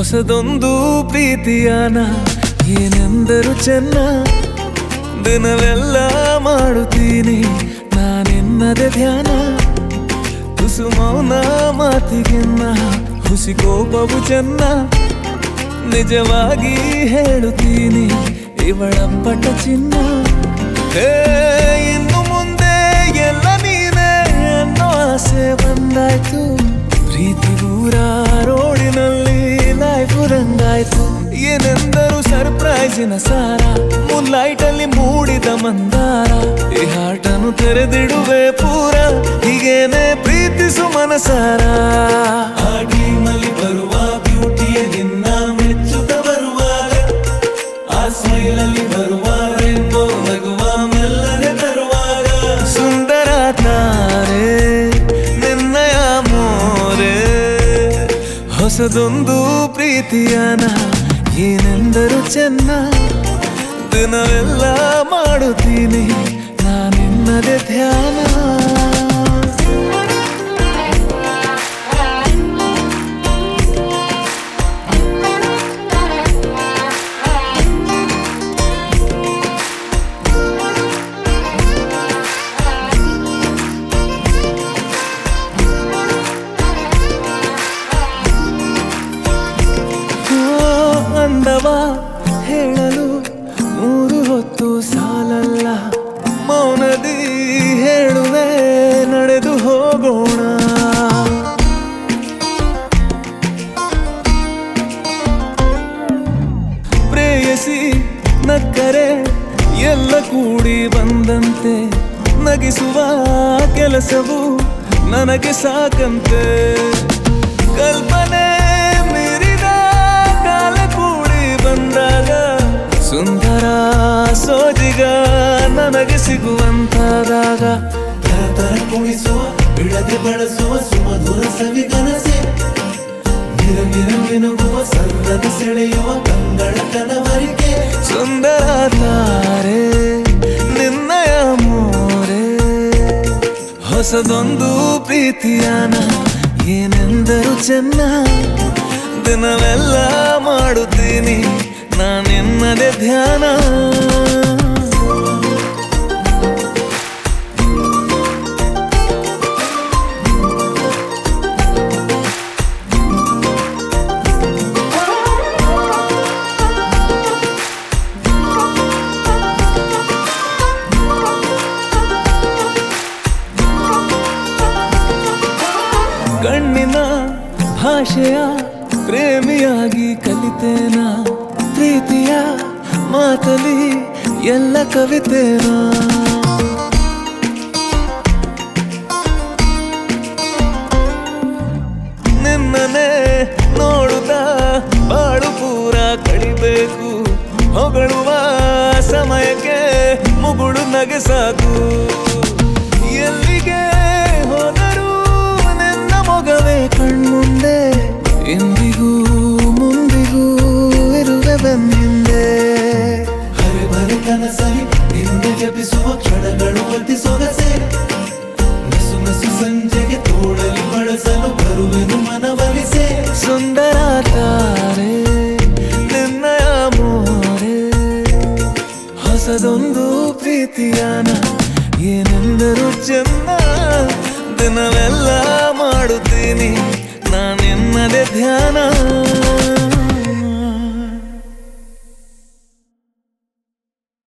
ಹೊಸದೊಂದು ಪ್ರೀತಿಯಾನ ಏನೆಂದರು ಚೆನ್ನ ದಿನವೆಲ್ಲ ಮಾಡುತ್ತೀನಿ ನಾನೆನ್ನದೆ ಧ್ಯಾನ ತುಸು ಮೌನ ಮಾತಿಗೆನ್ನ ಹುಸಿ ಕೋಪವು ಚೆನ್ನ ನಿಜವಾಗಿ ಹೇಳುತ್ತೀನಿ ಇವಳ ಪಟ ಚಿನ್ನ ಹೇ ಇನ್ನು ಮುಂದೆ ಎಲ್ಲ ನೀನೇ ಅನ್ನೋ ಆಸೆ ಬಂದಾಯ್ತು ಪ್ರೀತಿ ಊರ ರೋಡಿನಲ್ಲಿ ಲೈಫು ರಂಗಾಯ್ತು ಏನೆಂದರು ಸರ್ಪ್ರೈಸಿನ ಸಾರ ಮೂನ್ ಲೈಟ್ ಅಲ್ಲಿ ಮೂಡಿದ ಮಂದಾರ ಈ ಹಾಟನ್ನು ತೆರೆದಿಡುವೆ ಪೂರ ಹೀಗೇನೆ ಪ್ರೀತಿಸು ಮನಸಾರ ಆ ಡ್ರೀಮಲ್ಲಿ ಬರುವ ಬ್ಯೂಟಿಯೇ ನಿನ್ನ ಮೆಚ್ಚುತ್ತ ಬರುವಾಗ ಆ ಸ್ಮೈಲಲ್ಲಿ ಬರುವ ರೇನ್ಬೋ ನಗುವ ಮೆಲ್ಲನೆ ತರುವಾಗ ಸುಂದರ ತಾರೆ ನಿನ್ನಯ ಮೋರೆ ಹೊಸದೊಂದು ಪ್ರೀತಿಯನ ಏನೆಂದರು ಚೆನ್ನ ದಿನವೆಲ್ಲ ಮಾಡುತ್ತೀನಿ ನಾನಿನ್ನದೆ ಧ್ಯಾನ ಓ, ಅಂದವ ಹೇಳಲು ಮೂರು ಹೊತ್ತು ಸಾಲಲ್ಲ ಮೌನದಿ ಹೇಳುವೆ ನಡೆದು ಹೋಗೋಣ ಪ್ರೇಯಸಿ ನಕ್ಕರೆ ಎಲ್ಲ ಕೂಡಿ ಬಂದಂತೆ ನಗಿಸುವ ಕೆಲಸವು ನನಗೆ ಸಾಕಂತೆ ಕಲ್ಪನೆ ಮೀರಿದ ಕಾಲ ಕೂಡಿ ಬಂದಾಗ ಸುಂದರ ಸೋಜಿಗ ನನಗೆ ಸಿಗುವಂತಾದಾಗ ತರತರ ಕುಣಿಸುವ ಬಿಡದೆ ಬಳಸುವ ಸುಮಧುರ ಸವಿಗನಸೆ ನಿರ ನಿರ ಮಿನುಗುವ ಸಲ್ಲದ ಸೆಳೆಯುವ ಕಂಗಳ ಕನವರಿಕೆ ಸುಂದರ ತಾರೆ ನಿನ್ನಯ ಮೋರೆ ಹೊಸದೊಂದು ಪ್ರೀತಿಯಾನ ಏನೆಂದರು ಚೆನ್ನ ದಿನವೆಲ್ಲ ಮಾಡುತ್ತೀನಿ ನಾನೆನ್ನದೆ ಧ್ಯಾನ ಕಣ್ಣಿನ ಭಾಷೆಯ ಪ್ರೇಮಿಯಾಗಿ ಕಲಿತೇನ ಪ್ರೀತಿಯ ಮಾತಲಿ ಎಲ್ಲ ಕವಿತೇನಾ ನಿನ್ನನೆ ನೋಡುತ್ತ ಬಾಳು ಪೂರ ಕಳಿಬೇಕು ಹೊಗಳುವ ಸಮಯಕ್ಕೆ ಮುಗುಳು ನಗೆ ಸಾಕು ಎಲ್ಲಿಗೆ ಹೋದರೂ ನಿನ್ನ ಮೊಗವೇ ಕಣ್ಮುಂದೆ ಎಂದಿಗೂ ಮುಂದಿಗೂ ಇರುವೆ ಬೆನ್ನಿಂದೆ ಹರೆ ಬರೆ ಕನಸಲಿ ನಿಂದೆ ಜಪಿಸುವ ಕ್ಷಣಗಳು ಅತಿ ಸೊಗಸೆ ನಸು ನಸು ಸಂಜೆಗೆ ತೋಳಲಿ ಬಳಸಲು ಬರುವೆನು ಮನವಲಿಸೆ ಸುಂದರ ತಾರೆ ನಿನ್ನಯ ಮೋರೆ ಹೊಸದೊಂದು ಪ್ರೀತಿಯಾನ ಏನೆಂದರು ಚೆನ್ನ ದಿನವೆಲ್ಲ ಮಾಡುತ್ತೀನಿ ನಾನೆನ್ನದೆ ಧ್ಯಾನ